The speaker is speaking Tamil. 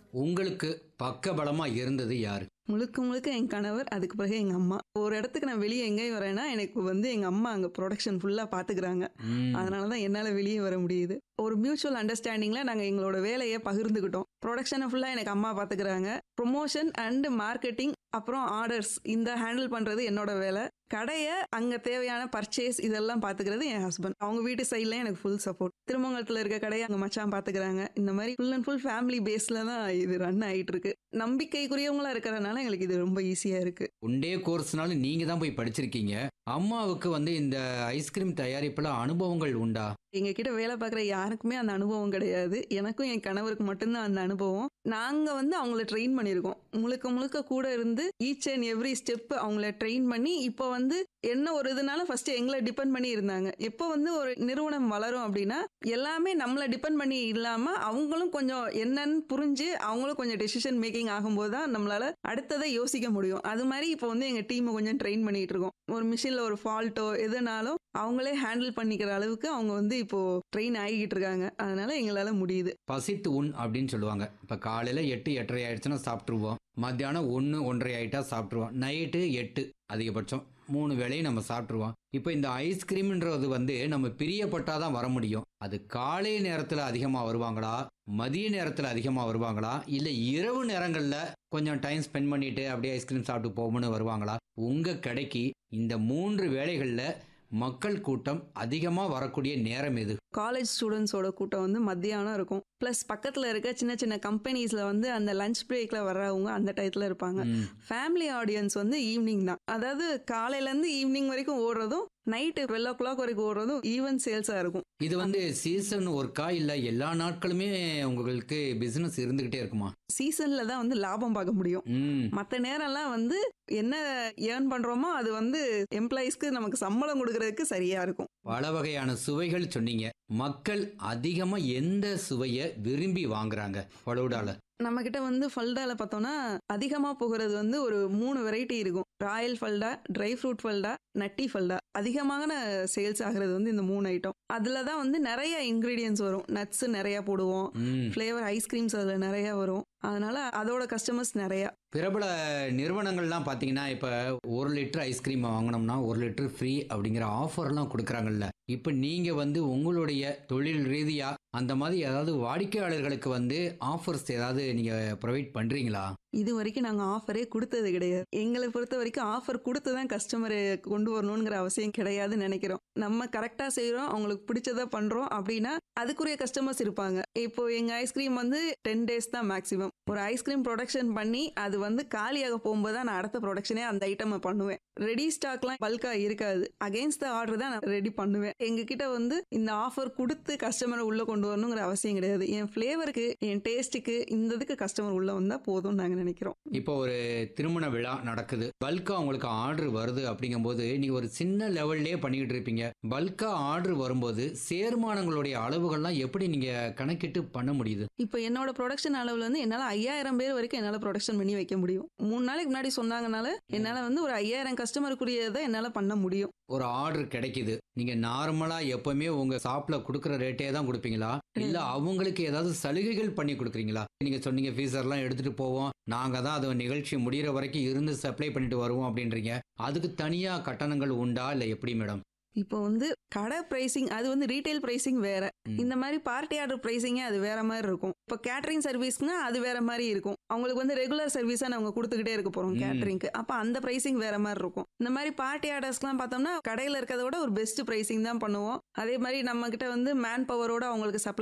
உங்களுக்கு பக்கபலமா இருந்தது யாரு முழுக்க முழுக்க என் கணவர் அதுக்கு பிறகு எங்க அம்மா ஒரு இடத்துக்கு நான் வெளியே எங்கேயும் வரேன்னா எனக்கு வந்து எங்க அம்மா அங்க ப்ரொடக்ஷன் ஃபுல்லா பாத்துக்கிறாங்க ம், அதனால தான் என்னால் வெளியே வர முடியுது ஒரு மியூச்சுவல் அண்டர்ஸ்டாண்டிங்கில் நாங்கள் எங்களோட வேலையை பகிர்ந்துக்கிட்டோம் ப்ரொடக்ஷனை ஃபுல்லாக எனக்கு அம்மா பார்த்துக்கிறாங்க ப்ரொமோஷன் அண்ட் மார்க்கெட்டிங் அப்புறம் ஆர்டர்ஸ் இந்த ஹேண்டில் பண்ணுறது என்னோட வேலை கடையை அங்கே தேவையான பர்ச்சேஸ் இதெல்லாம் பார்த்துக்கிறது என் ஹஸ்பண்ட் அவங்க வீட்டு சைடில் எனக்கு ஃபுல் சப்போர்ட் திருமங்கலத்தில் இருக்க கடையை அங்கே மச்சான் பார்த்துக்கிறாங்க இந்த மாதிரி ஃபுல் அண்ட் ஃபுல் ஃபேமிலி பேஸில் தான் இது ரன் ஆகிட்டு இருக்கு நம்பிக்கைக்குரியவங்களா இருக்கிறதுனால எங்களுக்கு இது ரொம்ப ஈஸியாக இருக்கு ஒண்டே கோர்ஸ்னால நீங்க தான் போய் படிச்சிருக்கீங்க அம்மாவுக்கு வந்து இந்த ஐஸ்கிரீம் தயாரிப்புல அனுபவங்கள் உண்டா எங்க கிட்ட வேலை பார்க்குற யாருக்குமே அந்த அனுபவம் கிடையாது எனக்கும் என் கணவருக்கு மட்டும்தான் அந்த அனுபவம் நாங்கள் வந்து அவங்கள ட்ரெயின் பண்ணியிருக்கோம் முழுக்க முழுக்க கூட இருந்து ஈச் அண்ட் எவ்ரி ஸ்டெப் அவங்கள ட்ரெயின் பண்ணி இப்போ வந்து என்ன ஒரு இதுனால ஃபர்ஸ்ட் எங்களை டிபெண்ட் பண்ணி இருந்தாங்க எப்போ வந்து ஒரு நிறுவனம் வளரும் அப்படின்னா எல்லாமே நம்மளை டிபெண்ட் பண்ணி இல்லாம அவங்களும் கொஞ்சம் என்னன்னு புரிஞ்சு அவங்களும் கொஞ்சம் டெசிஷன் மேக்கிங் ஆகும்போது தான் நம்மளால அடுத்ததை யோசிக்க முடியும் அது மாதிரி இப்போ வந்து எங்க டீமை கொஞ்சம் ட்ரெயின் பண்ணிட்டு இருக்கோம் ஒரு மிஷின்ல ஒரு ஃபால்ட்டோ எதுனாலும் அவங்களே ஹேண்டில் பண்ணிக்கிற அளவுக்கு அவங்க வந்து இப்போ ட்ரெயின் ஆகிக்கிட்டு இருக்காங்க அதனால எங்களால முடியுது பசித்து உண் அப்படின்னு சொல்லுவாங்க இப்போ காலையில் எட்டு எட்டரை ஆயிடுச்சுன்னா சாப்பிட்ருவோம் மத்தியானம் ஒன்று ஒன்றரை ஆயிட்டா சாப்பிட்ருவோம் நைட்டு எட்டு அதிகபட்சம் மூணு வேளையும் நம்ம சாப்பிட்ருவோம் இப்போ இந்த ஐஸ்கிரீம்ன்றது வந்து நம்ம பிரியப்பட்டாதான் வர முடியும் அது காலை நேரத்தில் அதிகமாக வருவாங்களா மதிய நேரத்தில் அதிகமாக வருவாங்களா இல்லை இரவு நேரங்களில் கொஞ்சம் டைம் ஸ்பெண்ட் பண்ணிட்டு அப்படியே ஐஸ்கிரீம் சாப்பிட்டு போகும்னு வருவாங்களா உங்கள் கடைக்கு இந்த மூன்று வேளைகளில் மக்கள் கூட்டம் அதிகமாக வரக்கூடிய நேரம் எது காலேஜ் ஸ்டூடெண்ட்ஸோட கூட்டம் வந்து மத்தியானம் இருக்கும் ப்ளஸ் பக்கத்தில் இருக்க சின்ன சின்ன கம்பெனிஸில் வந்து அந்த லஞ்ச் பிரேக்கில் வர்றவங்க அந்த டயத்தில் இருப்பாங்க ம். ஃபேமிலி ஆடியன்ஸ் வந்து ஈவினிங் தான் அதாவது காலையிலேருந்து ஈவினிங் வரைக்கும் ஓடுறதும் நைட்டு டுவெல் ஓ கிளாக் வரைக்கும் ஓடுறதும் ஈவன் சேல்ஸாக இருக்கும் இது வந்து சீசன் ஒர்க்கா இல்ல எல்லா நாட்களுமே உங்களுக்கு பிசினஸ் இருந்துகிட்டே இருக்குமா சீசனில் தான் வந்து லாபம் பார்க்க முடியும் ம் மற்ற நேரம்லாம் வந்து என்ன ஏர்ன் பண்ணுறோமோ அது வந்து எம்ப்ளாயீஸ்க்கு நமக்கு சம்பளம் கொடுக்கறதுக்கு சரியாக இருக்கும் பல வகையான சுவைகள் சொன்னீங்க மக்கள் அதிகமா எந்த சுவையை விரும்பி வாங்குறாங்க ஃபலூடால நம்ம கிட்ட வந்து ஃபல்டால பார்த்தோம்னா அதிகமாக போகிறது வந்து ஒரு மூணு வெரைட்டி இருக்கும் royal falooda dry fruit falooda nutty falooda அதிகமான சேல்ஸ் ஆகுறது வந்து இந்த மூணு ஐட்டம் அதில் தான் வந்து நிறைய இன்க்ரீடியன்ஸ் வரும் நட்ஸ் நிறைய போடுவோம் ம் ஃப்ளேவர் ஐஸ்கிரீம்ஸ் அதில் நிறைய வரும் அதனால அதோட கஸ்டமர்ஸ் நிறைய பிரபல நிறுவனங்கள்லாம் பார்த்தீங்கன்னா இப்போ ஒரு லிட்டர் ஐஸ்கிரீம் வாங்கினோம்னா ஒரு லிட்டர் ஃப்ரீ அப்படிங்கிற ஆஃபர்லாம் கொடுக்குறாங்கல்ல இப்போ நீங்கள் வந்து உங்களுடைய தொழில் ரீதியாக அந்த மாதிரி ஏதாவது வாடிக்கையாளர்களுக்கு வந்து ஆஃபர்ஸ் ஏதாவது நீங்கள் ப்ரொவைட் பண்ணுறீங்களா இது வரைக்கும் நாங்கள் ஆஃபரே கொடுத்தது கிடையாது எங்களை பொறுத்த வரைக்கும் ஆஃபர் கொடுத்து தான் கஸ்டமரை கொண்டு வரணுங்கிற அவசியம் கிடையாதுன்னு நினைக்கிறோம் நம்ம கரெக்டாக செய்கிறோம் அவங்களுக்கு பிடிச்சதா பண்ணுறோம் அப்படின்னா அதுக்குரிய கஸ்டமர்ஸ் இருப்பாங்க இப்போ எங்கள் ஐஸ்கிரீம் வந்து டென் டேஸ் தான் மேக்ஸிமம் ஒரு ஐஸ்கிரீம் ப்ரொடக்ஷன் பண்ணி அது வந்து காலியாக போகும்போது தான் நான் அடுத்த ப்ரொடக்ஷனே அந்த ஐட்டமை பண்ணுவேன் ரெடி ஸ்டாக்லாம் பல்காக இருக்காது அகைன்ஸ்ட் த ஆர்டர் தான் நான் ரெடி பண்ணுவேன் எங்ககிட்ட வந்து இந்த ஆஃபர் கொடுத்து கஸ்டமரை உள்ளே கொண்டு வரணுங்கிற அவசியம் கிடையாது என் ஃப்ளேவருக்கு என் டேஸ்ட்டுக்கு இந்த இதுக்கு கஸ்டமர் உள்ளே வந்தால் போதும்னு நாங்கள் நினைக்கிறோம் இப்போ ஒரு திருமண விழா நடக்குது பல்கா உங்களுக்கு ஆர்டர் வருது அப்படிங்கும்போது நீங்க ஒரு சின்ன லெவல்லே பண்ணிக்கிட்டு இருப்பீங்க பல்கா ஆர்டர் வரும்போது சேர்மானங்களுடைய அளவுகள்லாம் எப்படி நீங்க கணக்கிட்டு பண்ண முடியுது இப்போ என்னோட ப்ரொடக்ஷன் அளவில் வந்து என்னால் ஐயாயிரம் பேர் வரைக்கும் என்னால் ப்ரொடக்ஷன் பண்ணி வைக்க முடியும் மூணு நாளைக்கு முன்னாடி சொன்னாங்கனால என்னால் வந்து ஒரு ஐயாயிரம் கஸ்டமருக்குரியதை என்னால் பண்ண முடியும் ஒரு ஆர்டர் கிடைக்குது நீங்க நார்மலா எப்பவுமே உங்க ஷாப்ல கொடுக்குற ரேட்டே தான் கொடுப்பீங்களா இல்ல அவங்களுக்கு ஏதாவது சலுகைகள் பண்ணி கொடுக்குறீங்களா நீங்க சொன்னீங்க ஃபீஸர்லாம் எடுத்துட்டு போவோம் நாங்க தான் அது நிகழ்ச்சி முடியிற வரைக்கும் இருந்து சப்ளை பண்ணிட்டு வருவோம் அப்படின்றீங்க அதுக்கு தனியா கட்டணங்கள் உண்டா இல்ல எப்படி மேடம் இப்போ வந்து கடை பிரைசிங் அது வந்து ரீட்டைல் பிரைசிங் வேற ம். இந்த மாதிரி பார்ட்டி ஆர்டர் பிரைசிங்கே அது வேற மாதிரி இருக்கும் இப்போ கேட்டரிங் சர்வீஸ்க்குனா அது வேற மாதிரி இருக்கும் அவங்களுக்கு வந்து ரெகுலர் சர்வீஸாக நம்ம கொடுத்துக்கிட்டே இருக்க போகிறோம் ம். கேட்டரிங்க்கு அப்போ அந்த பிரைசிங் வேற மாதிரி இருக்கும் இந்த மாதிரி பார்ட்டி ஆர்டர்ஸ்க்குலாம் பார்த்தோம்னா கடையில் இருக்கிறத விட ஒரு பெஸ்ட் பிரைசிங் தான் பண்ணுவோம் அதே மாதிரி நம்ம கிட்ட வந்து மேன் பவரோட அவங்களுக்கு சப்ளை